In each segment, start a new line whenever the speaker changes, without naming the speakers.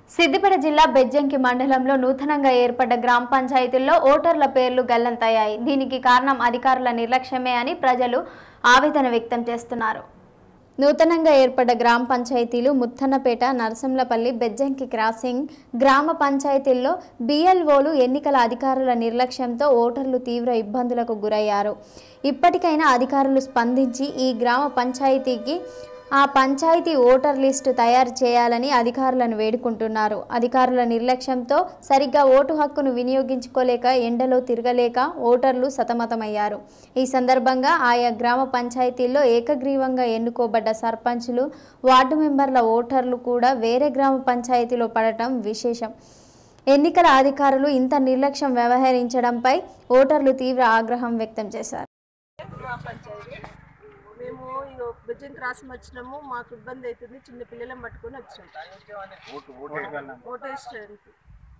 సిద్దిపేట జిల్లా బెజ్జంకి మండలంలో నూతనంగా ఏర్పడ్డ గ్రామ పంచాయతీల్లో ఓటర్ల పేర్లు గల్లంతయ్యాయి దీనికి కారణం అధికారుల నిర్లక్ష్యమే అని ప్రజలు ఆవేదన వ్యక్తం చేస్తున్నారు నూతనంగా ఏర్పడ్డ గ్రామ పంచాయతీలు ముత్తన్నపేట నరసింలపల్లి బెజ్జంకి క్రాసింగ్ గ్రామ పంచాయతీల్లో బిఎల్ఓలు ఎన్నికల అధికారుల నిర్లక్ష్యంతో ఓటర్లు తీవ్ర ఇబ్బందులకు గురయ్యారు ఇప్పటికైనా అధికారులు స్పందించి ఈ గ్రామ పంచాయతీకి ఆ పంచాయతీ ఓటర్ లిస్టు తయారు చేయాలని అధికారులను వేడుకుంటున్నారు అధికారుల నిర్లక్ష్యంతో సరిగ్గా ఓటు హక్కును వినియోగించుకోలేక ఎండలో తిరగలేక ఓటర్లు సతమతమయ్యారు ఈ సందర్భంగా ఆయా గ్రామ పంచాయతీల్లో ఏకగ్రీవంగా ఎన్నుకోబడ్డ సర్పంచులు వార్డు మెంబర్ల ఓటర్లు కూడా వేరే గ్రామ పంచాయతీలో పడటం విశేషం ఎన్నికల అధికారులు ఇంత నిర్లక్ష్యం వ్యవహరించడంపై ఓటర్లు తీవ్ర ఆగ్రహం వ్యక్తం చేశారు
మా పంచాయతీ మేము ఇగో బెజ్జం క్రాస్ వచ్చినాము మాకు ఇబ్బంది అవుతుంది చిన్న పిల్లలను పట్టుకొని వచ్చాము ఓటు వేసడానికి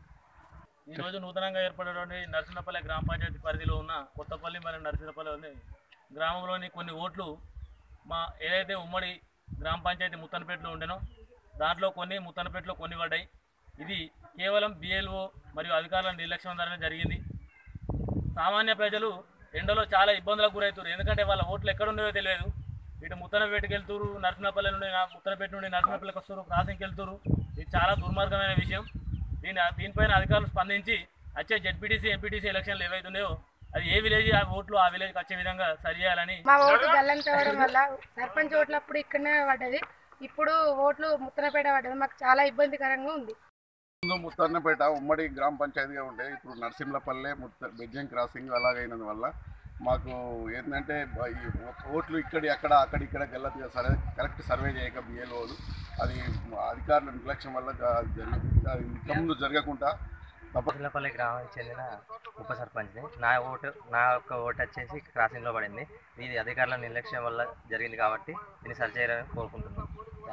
ఈ రోజు నూతనంగా ఏర్పడినటువంటి నరసింహపల్లి గ్రామ పంచాయతీ పరిధిలో ఉన్న కొత్తపల్లి మరియు నరసింహపల్లి గ్రామంలోని కొన్ని ఓట్లు మా ఏదైతే ఉమ్మడి గ్రామ పంచాయతీ ముత్తనపేటలో ఉండేనో దాంట్లో కొన్ని ముత్తనపేటలో కొన్ని పడ్డాయి ఇది కేవలం బిఎల్ఓ మరియు అధికారుల నిర్లక్ష్యం ద్వారా జరిగింది సామాన్య ప్రజలు ఎండలో చాలా ఇబ్బందులకు గురవుతారు ఎందుకంటే వాళ్ళ ఓట్లు ఎక్కడ ఉన్నాయో తెలియదు ఇటు ముత్తనపేటకి వెళ్తారు నరసింహపల్లి నుండి నా- ముత్తనపేట నుండి నరసింహపల్లికి వస్తారు క్రాసింగ్కి వెళ్తారు ఇది చాలా దుర్మార్గమైన విషయం దీని దీనిపైన అధికారులు స్పందించి వచ్చే జెడ్పీటీసీ ఎంపీటీసీ ఎలక్షన్లు ఏవైతున్నాయో అది ఏ విలేజ్ ఆ ఓట్లు ఆ విలేజ్కి వచ్చే విధంగా సరి చేయాలని
మా ఓటు గల్లంత అవ్వడం వల్ల సర్పంచ్ ఓట్లు అప్పుడు ఇక్కడనే పడ్డది ఇప్పుడు ఓట్లు ముత్తనపేట పడ్డది మాకు చాలా ఇబ్బందికరంగా ఉంది
ముందు ముత్తన్నపేట ఉమ్మడి గ్రామ పంచాయతీగా ఉండే ఇప్పుడు నరసింహపల్లె ముత్త బెజ్జం క్రాసింగ్ అలాగైనందువల్ల మాకు ఏంటంటే ఈ ఓట్లు ఇక్కడి అక్కడ అక్కడ ఇక్కడ గల్లతిగా సరే కరెక్ట్ సర్వే చేయక బిఏలోలు అది అధికారుల నిర్లక్ష్యం వల్ల జ- జరిగింది అది ఇంకా ముందు జరగకుండా తప్ప
చిల్లపల్లి గ్రామానికి చెందిన ఉప సర్పంచ్ని నా ఓటు నా యొక్క ఓటు వచ్చేసి క్రాసింగ్లో పడింది ఇది అధికారుల నిర్లక్ష్యం వల్ల జరిగింది కాబట్టి దీన్ని సరి చేయాలని కోరుకుంటున్నాను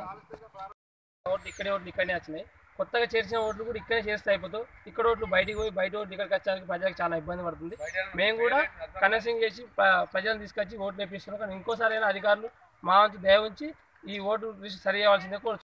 ఓట్లు ఇక్కడే ఓట్లు ఇక్కడనే వచ్చినాయి కొత్తగా చేర్చిన ఓట్లు కూడా ఇక్కడే చేస్తే అయిపోతావు ఇక్కడ ఓట్లు బయటికి పోయి బయట ఓట్లు ఇక్కడికి వచ్చడానికి ప్రజలకు చాలా ఇబ్బంది పడుతుంది మేము కూడా కనెక్షన్ చేసి ప్ర- ప్రజలను తీసుకొచ్చి ఓట్లు వేపిస్తున్నాం కానీ ఇంకోసారి అయినా అధికారులు మా వంతు దయ ఉంచి ఈ ఓటు లిస్ట్ సరి చేయవలసిందే కోరుచున్నాం